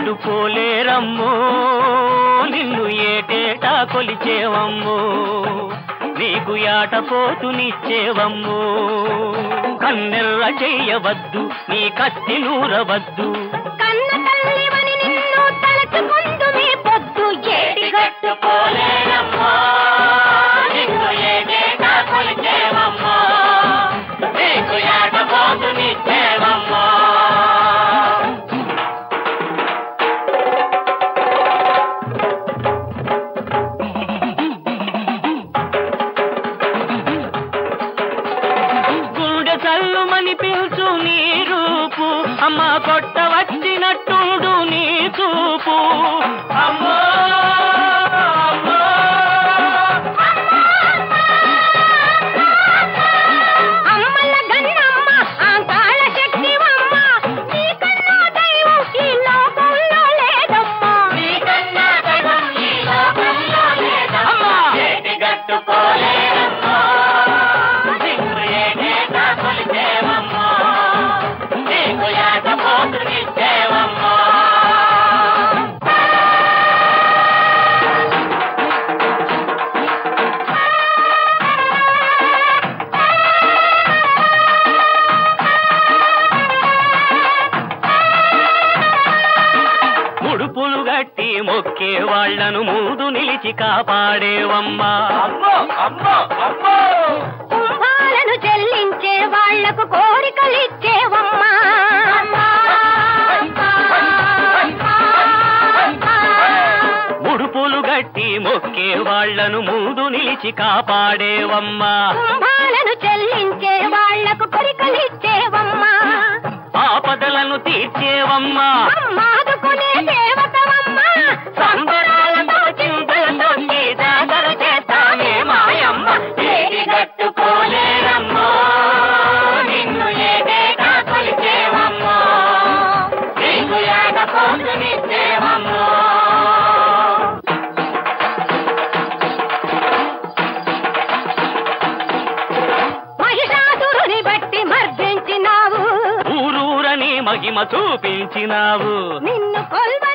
గట్టు పోలేరమ్మో నిన్ను ఏటేటా కొలిచేవమ్మో నీకు యాట పోతునిచ్చేవమ్మో కన్నెర్ర చెయ్యవద్దు నీ కత్తి నూరవద్దు కన్న తల్లివని నిన్ను తలచుకుందు మీ పొద్దు ఏటి గట్టు పోలేరమ్మో నిన్ను ఏటేటా కొలిచేవమ్మో నీకు యాట పోతునిచ్చేవమ్మో గుండె చల్లుమని పిలుచు నీ రూపు అమ్మ కొట్ట వచ్చినట్టుడు నీ చూపు అమ్మో అమ్మో. అమ్మల గన్నమ్మ ఆ కాళ శక్తివమ్మ నీ కన్నా దైవం ఈ లోకంలో లేదమ్మా నీకన్నా దైవం ఈ లోకంలో లేదమ్మా. ఏటి గట్టు పోలేరమ్మా. నిన్ను ఏటేటా కొలిచేవమ్మా. నీకు యాట పోతునిచ్చేవమ్మా. ముడుపులు గట్టి మొక్కే వాళ్లను మూదు నిలిచి కాపాడేవమ్మా కుంభాలను చెల్లించే వాళ్లకు కోరికలిచ్చేవమ్మా ముడుపులు గట్టి మొక్కే వాళ్లను మూదు నిలిచి కాపాడేవమ్మా కుంభాలను చెల్లించే వాళ్లకు కోరికలిచ్చేవమ్మా ఆపదలను తీర్చేవమ్మా అమ్మాదుకునే దేవతవమ్మా సంబరాలతో చింతలతో నీ జాతర చేస్తామే మాయమ్మ ఏది కట్టుకోలేరమ్మో నిన్ను ఏదేగా కొలిచేవమ్మో నీకు ఏట పోతునిచ్చేవమ్మో మహిషాసురుని బట్టి మర్దించినావు ఊరూరని మహిమ చూపించినావు నిన్ను కొల్వ